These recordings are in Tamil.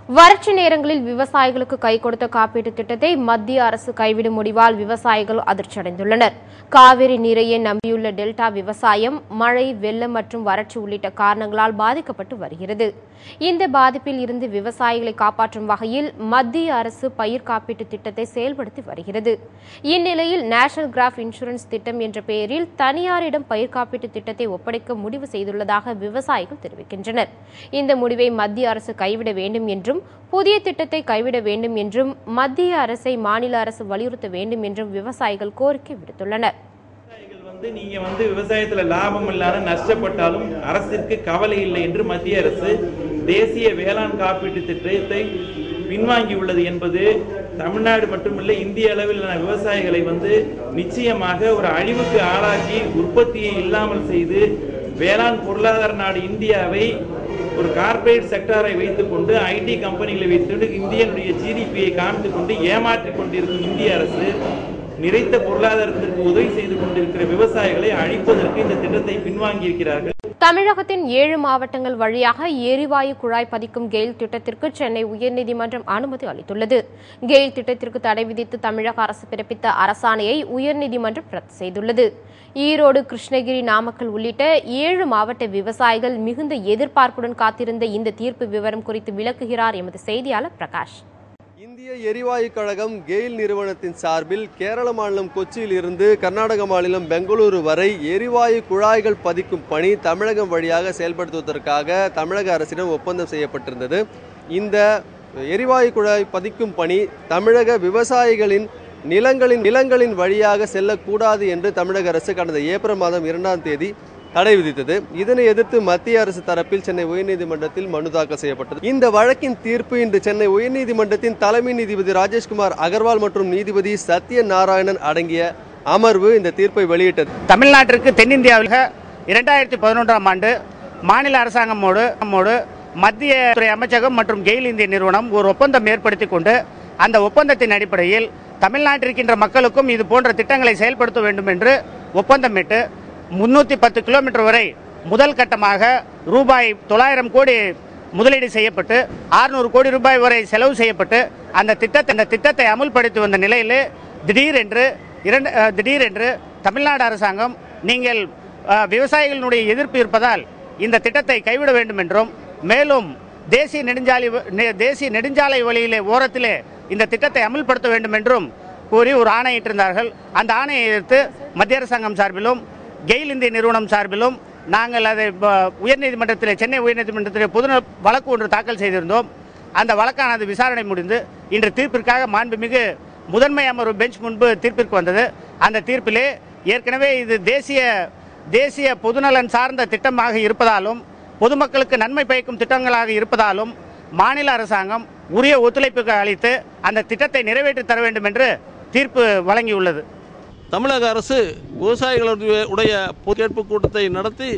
வறட்சி நேரங்களில் விவசாயிகளுக்கு கை கொடுத்த காப்பீட்டு திட்டத்தை மத்திய அரசு கைவிடும் முடிவால் விவசாயிகள் அதிர்ச்சியடைந்துள்ளனர் காவிரி நீரையே நம்பியுள்ள டெல்டா விவசாயம் மழை வெள்ளம் மற்றும் வறட்சி உள்ளிட்ட காரணங்களால் பாதிக்கப்பட்டு வருகிறது இந்த பாதிப்பில் இருந்து விவசாயிகளை காப்பாற்றும் வகையில் மத்திய அரசு பயிர் காப்பீட்டு திட்டத்தை செயல்படுத்தி வருகிறது இந்நிலையில் நேஷனல் கிராப் இன்சூரன்ஸ் திட்டம் என்ற பெயரில் தனியாரிடம் பயிர் காப்பீட்டு திட்டத்தை ஒப்படைக்க முடிவு செய்துள்ளதாக விவசாயிகள் தெரிவிக்கின்றனர் இந்த முடிவை மத்திய அரசு கைவிட வேண்டும் என்றும் புதிய திட்டத்தை கைவிட வேண்டும் என்றும் மத்திய அரசை மாநில அரசு வலியுறுத்த வேண்டும் என்றும் விவசாயிகள் கோரிக்கை விடுத்துள்ளனர் விவசாயிகள் வந்து நீங்க வந்து விவசாயத்துல லாபம் இல்லாத நஷ்டப்பட்டாலும் அரசிற்கு கவலை இல்லை என்று மத்திய அரசு தேசிய வேளாண் காப்பீட்டு திட்டத்தை பின்வாங்கியுள்ளது என்பது தமிழ்நாடு மட்டுமல்ல இந்திய அளவிலான விவசாயிகளை வந்து நிச்சயமாக ஒரு அழிவுக்கு ஆளாக்கி உற்பத்தியை இல்லாமல் செய்து வேளாண் பொருளாதார நாடு இந்தியாவை ஒரு கார்ப்பரேட் செக்டாரை வைத்துக்கொண்டு ஐடி கம்பெனிகளை வைத்துக்கொண்டு இந்தியனுடைய ஜிடிபியை காமித்துக் கொண்டு ஏமாற்றிக் கொண்டிருக்கும் இந்திய அரசு நிறைத்த பொருளாதாரத்திற்கு உதவி செய்து கொண்டிருக்கிற விவசாயிகளை அழிப்பதற்கு இந்த திட்டத்தை பின்வாங்கி இருக்கிறார்கள் தமிழகத்தின் ஏழு மாவட்டங்கள் வழியாக எரிவாயு குழாய் பதிக்கும் கெயில் திட்டத்திற்கு சென்னை உயர்நீதிமன்றம் அனுமதி அளித்துள்ளது கெயில் திட்டத்திற்கு தடை விதித்து தமிழக அரசு பிறப்பித்த அரசாணையை உயர்நீதிமன்றம் ரத்து செய்துள்ளது ஈரோடு கிருஷ்ணகிரி நாமக்கல் உள்ளிட்ட ஏழு மாவட்ட விவசாயிகள் மிகுந்த எதிர்பார்ப்புடன் காத்திருந்த இந்த தீர்ப்பு விவரம் குறித்து விளக்குகிறார் எமது செய்தியாளர் பிரகாஷ் இந்திய எரிவாயு கழகம் கெயில் நிறுவனத்தின் சார்பில் கேரள மாநிலம் கொச்சியில் இருந்து கர்நாடக மாநிலம் பெங்களூரு வரை எரிவாயு குழாய்கள் பதிக்கும் பணி தமிழகம் வழியாக செயல்படுத்துவதற்காக தமிழக அரசிடம் ஒப்பந்தம் செய்யப்பட்டிருந்தது இந்த எரிவாயு குழாய் பதிக்கும் பணி தமிழக விவசாயிகளின் நிலங்களின் நிலங்களின் வழியாக செல்லக்கூடாது என்று தமிழக அரசு கடந்த ஏப்ரல் மாதம் இரண்டாம் தேதி தடை விதித்தது இதனை எதிர்த்து மத்திய அரசு தரப்பில் சென்னை உயர்நீதிமன்றத்தில் மனு தாக்கல் செய்யப்பட்டது இந்த வழக்கின் தீர்ப்பு இன்று சென்னை உயர்நீதிமன்றத்தின் தலைமை நீதிபதி ராஜேஷ்குமார் அகர்வால் மற்றும் நீதிபதி சத்ய நாராயணன் அடங்கிய அமர்வு இந்த தீர்ப்பை வெளியிட்டது தமிழ்நாட்டிற்கு தென்னிந்தியாவில் இரண்டாயிரத்தி பதினொன்றாம் ஆண்டு மாநில அரசாங்கமோடு நம்மோடு மத்திய துறை அமைச்சகம் மற்றும் கெயில் இந்திய நிறுவனம் ஒரு ஒப்பந்தம் ஏற்படுத்தி கொண்டு அந்த ஒப்பந்தத்தின் அடிப்படையில் தமிழ்நாட்டிற்கின்ற மக்களுக்கும் இது போன்ற திட்டங்களை செயல்படுத்த வேண்டும் என்று ஒப்பந்தமிட்டு முன்னூற்றி பத்து கிலோமீட்டர் வரை முதல் கட்டமாக ரூபாய் தொள்ளாயிரம் கோடி முதலீடு செய்யப்பட்டு 600 கோடி ரூபாய் வரை செலவு செய்யப்பட்டு அந்த திட்டத்தை அந்த திட்டத்தை அமுல்படுத்தி வந்த நிலையில் திடீரென்று இரண்டு அஹ், திடீரென்று தமிழ்நாடு அரசாங்கம் நீங்கள் அஹ், விவசாயிகளினுடைய எதிர்ப்பு இருப்பதால் இந்த திட்டத்தை கைவிட வேண்டும் என்றும் மேலும் தேசிய நெடுஞ்சாலை வ- நெ- தேசிய நெடுஞ்சாலை வழியிலே ஓரத்திலே இந்த திட்டத்தை அமுல்படுத்த வேண்டும் என்றும் கூறி ஒரு ஆணையிட்டிருந்தார்கள் அந்த ஆணையை எதிர்த்து மத்திய அரசாங்கம் சார்பிலும் கெயில் இந்திய நிறுவனம் சார்பிலும் நாங்கள் அதை ப- உயர்நீதிமன்றத்தில் சென்னை உயர்நீதிமன்றத்தில் பொது வழக்கு ஒன்று தாக்கல் செய்திருந்தோம் அந்த வழக்கானது விசாரணை முடிந்து இன்று தீர்ப்பிற்காக மாண்புமிகு முதன்மை அமர்வு பெஞ்ச் முன்பு தீர்ப்பிற்கு வந்தது அந்த தீர்ப்பிலே ஏற்கனவே இது தேசிய தேசிய பொதுநலன் சார்ந்த திட்டமாக இருப்பதாலும் பொதுமக்களுக்கு நன்மை பயக்கும் திட்டங்களாக இருப்பதாலும் மாநில அரசாங்கம் உரிய ஒத்துழைப்பு அளித்து அந்த திட்டத்தை நிறைவேற்றி தர வேண்டும் என்று தீர்ப்பு வழங்கியுள்ளது தமிழக அரசு விவசாயிகளுடைய உடைய பொது கேட்பு கூட்டத்தை நடத்தி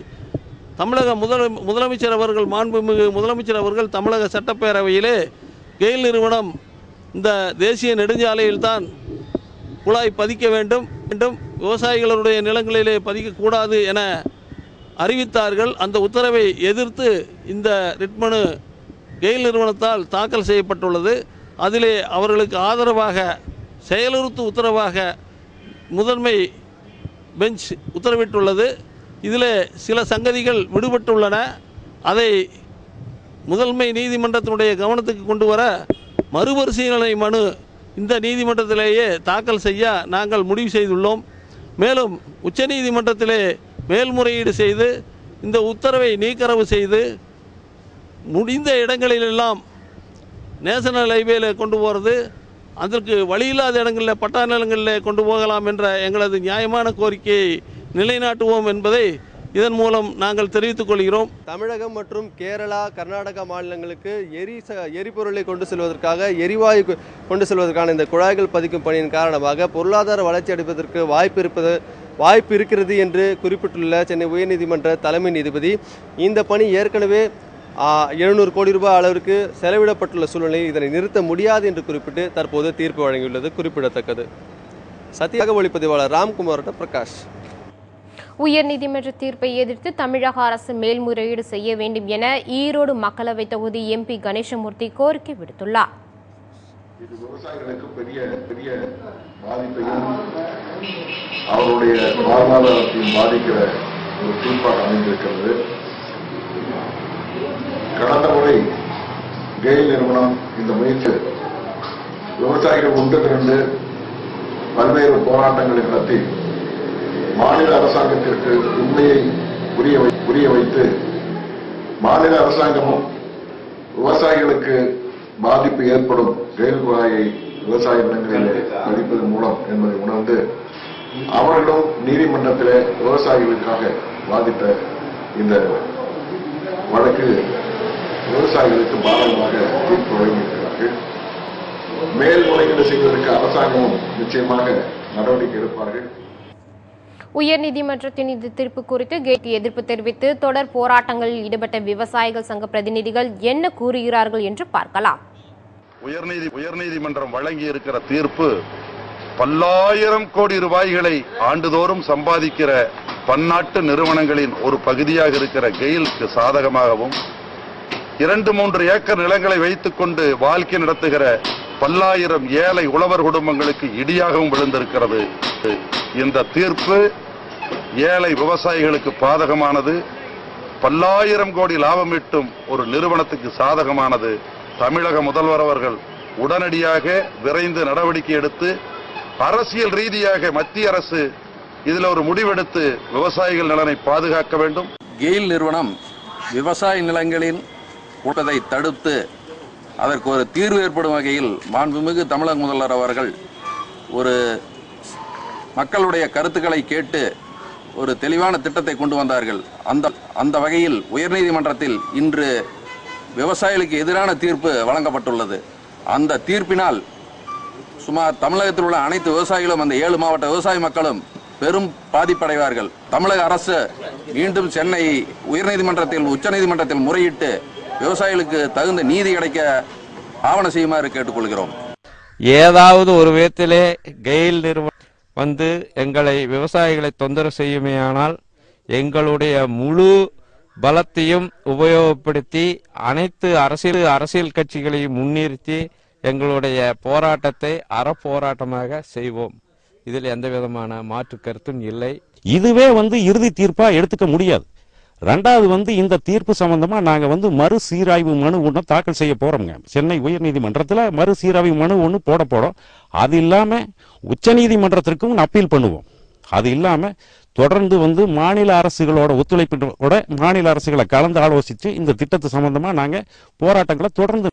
தமிழக முதல முதலமைச்சர் அவர்கள் மாண்புமிகு முதலமைச்சர் அவர்கள் தமிழக சட்டப்பேரவையிலே கெயில் நிறுவனம் இந்த தேசிய நெடுஞ்சாலையில்தான் குழாய் பதிக்க வேண்டும் வேண்டும் விவசாயிகளுடைய நிலங்களிலே பதிக்கக்கூடாது என அறிவித்தார்கள் அந்த உத்தரவை எதிர்த்து இந்த ரிட் மனு கெயில் நிறுவனத்தால் தாக்கல் செய்யப்பட்டுள்ளது அதிலே அவர்களுக்கு ஆதரவாக செயலுறுத்து உத்தரவாக முதன்மை பெஞ்ச் உத்தரவிட்டுள்ளது இதில் சில சங்கதிகள் விடுபட்டுள்ளன அதை முதன்மை நீதிமன்றத்தினுடைய கவனத்துக்கு கொண்டு வர மறுபரிசீலனை மனு இந்த நீதிமன்றத்திலேயே தாக்கல் செய்ய நாங்கள் முடிவு செய்துள்ளோம் மேலும் உச்சநீதிமன்றத்திலே மேல்முறையீடு செய்து இந்த உத்தரவை நீக்கரவு செய்து முடிந்த இடங்களிலெல்லாம் நேஷனல் ஹைவேல கொண்டு போகிறது அதற்கு வழியில்லாத இடங்களில் பட்டா நிலங்களில் கொண்டு போகலாம் என்ற எங்களது நியாயமான கோரிக்கையை நிலைநாட்டுவோம் என்பதை இதன் மூலம் நாங்கள் தெரிவித்துக் கொள்கிறோம் தமிழகம் மற்றும் கேரளா கர்நாடகா மாநிலங்களுக்கு எரி ச- எரிபொருளை கொண்டு செல்வதற்காக எரிவாயு கொ- கொண்டு செல்வதற்கான இந்த குழாய்கள் பதிக்கும் பணியின் காரணமாக பொருளாதார வளர்ச்சி அடைவதற்கு வாய்ப்பு இருப்பது வாய்ப்பு இருக்கிறது என்று குறிப்பிட்டுள்ள சென்னை உயர்நீதிமன்ற தலைமை நீதிபதி இந்த பணி ஏற்கனவே எழுநூறு கோடி ரூபாய் அளவிற்கு செலவிடப்பட்டுள்ள சூழ்நிலையில் இதனை நிறுத்த முடியாது என்று குறிப்பிட்டு தற்போது தீர்ப்பு வழங்கியுள்ளது குறிப்பிடத்தக்கது சத்தியாக ஒளிப்பதிவாளர் ராம்குமார்ட்ட பிரகாஷ் உயர்நீதிமன்ற தீர்ப்பை எதிர்த்து தமிழக அரசு மேல்முறையீடு செய்ய வேண்டும் என ஈரோடு மக்களவைத் தொகுதி எம்பி கணேசமூர்த்தி கோரிக்கை விடுத்துள்ளார் இது விவசாயிகளுக்கு பெரிய பெரிய பாதிப்பையும் அவருடைய வாழ்வாதாரத்தையும் பாதிக்கிற ஒரு தீர்ப்பாக அமைந்திருக்கிறது கடந்த முறை கெயில் நிறுவனம் இந்த முயற்சி விவசாயிகள் ஒன்று திரண்டு பல்வேறு போராட்டங்களை நடத்தி மாநில அரசாங்கத்திற்கு உண்மையை புரிய வை புரிய வைத்து மாநில அரசாங்கமும் விவசாயிகளுக்கு பாதிப்பு ஏற்படும் ரயில் குழாயை விவசாய நிலங்களில் பதிப்பதன் மூலம் என்பதை உணர்ந்து அவர்களும் நீதிமன்றத்திலே விவசாயிகளுக்காக வாதிட்ட இந்த வழக்கு விவசாயிகளுக்கு பாதகமாக தீர்ப்பு வழங்கியிருக்கிறார்கள் மேல்முறையீடு செய்வதற்கு அரசாங்கமும் நிச்சயமாக நடவடிக்கை எடுப்பார்கள் உயர்நீதிமன்றத்தின் இந்த தீர்ப்பு குறித்து கேக்கு எதிர்ப்பு தெரிவித்து தொடர் போராட்டங்களில் ஈடுபட்ட விவசாயிகள் சங்க பிரதிநிதிகள் என்ன கூறுகிறார்கள் என்று பார்க்கலாம் உயர்நீதி உயர்நீதிமன்றம் வழங்கி இருக்கிற தீர்ப்பு பல்லாயிரம் கோடி ரூபாய்களை ஆண்டுதோறும் சம்பாதிக்கிற பன்னாட்டு நிறுவனங்களின் ஒரு பகுதியாக இருக்கிற கெயிலுக்கு சாதகமாகவும் இரண்டு மூன்று ஏக்கர் நிலங்களை வைத்துக் கொண்டு வாழ்க்கை நடத்துகிற பல்லாயிரம் ஏழை உழவர் குடும்பங்களுக்கு இடியாகவும் விழுந்திருக்கிறது இந்த தீர்ப்பு ஏழை விவசாயிகளுக்கு பாதகமானது பல்லாயிரம் கோடி லாபம் ஈட்டும் ஒரு நிறுவனத்துக்கு சாதகமானது தமிழக முதல்வர் அவர்கள் உடனடியாக விரைந்து நடவடிக்கை எடுத்து அரசியல் ரீதியாக மத்திய அரசு இதுல ஒரு முடிவெடுத்து விவசாயிகள் நலனை பாதுகாக்க வேண்டும் கெயில் நிறுவனம் விவசாய நிலங்களின் கூட்டத்தை தடுத்து அதற்கு ஒரு தீர்வு ஏற்படும் வகையில் மாண்புமிகு தமிழக முதல்வர் அவர்கள் ஒரு மக்களுடைய கருத்துக்களை கேட்டு ஒரு தெளிவான திட்டத்தை கொண்டு வந்தார்கள் அந்த அந்த வகையில் உயர்நீதிமன்றத்தில் இன்று விவசாயிகளுக்கு எதிரான தீர்ப்பு வழங்கப்பட்டுள்ளது அந்த தீர்ப்பினால் சுமார் தமிழகத்தில் உள்ள அனைத்து விவசாயிகளும் அந்த ஏழு மாவட்ட விவசாய மக்களும் பெரும் பாதிப்படைவார்கள் தமிழக அரசு மீண்டும் சென்னை உயர்நீதிமன்றத்தில் உச்சநீதிமன்றத்தில் முறையிட்டு விவசாயிகளுக்கு தகுந்த நீதி கிடைக்க ஆவணம் செய்யுமாறு கேட்டுக்கொள்கிறோம் ஏதாவது ஒரு விதத்திலே கெயில் நிறுவனம் வந்து எங்களை விவசாயிகளை தொந்தரவு செய்யுமேயானால் எங்களுடைய முழு பலத்தையும் உபயோகப்படுத்தி அனைத்து அரசியல் அரசியல் கட்சிகளையும் முன்னிறுத்தி எங்களுடைய போராட்டத்தை அறப்போராட்டமாக செய்வோம் இதில் எந்த விதமான மாற்று கருத்தும் இல்லை இதுவே வந்து இறுதி தீர்ப்பா எடுத்துக்க முடியாது ரெண்டாவது வந்து இந்த தீர்ப்பு சம்பந்தமா நாங்க வந்து மறு சீராய்வு மனு ஒன்று தாக்கல் செய்ய போறோம்ங்க சென்னை உயர்நீதிமன்றத்தில் மறு சீராய்வு மனு ஒன்று போட போறோம் அது இல்லாம உச்சநீதிமன்றத்திற்கும் அப்பீல் பண்ணுவோம் அது இல்லாம தொடர்ந்து வந்து மாநில அரசுகளோட ஒத்துழைப்போட மாநில அரசுகளை கலந்து ஆலோசித்து இந்த திட்டத்து சம்பந்தமா நாங்க போராட்டங்களை தொடர்ந்து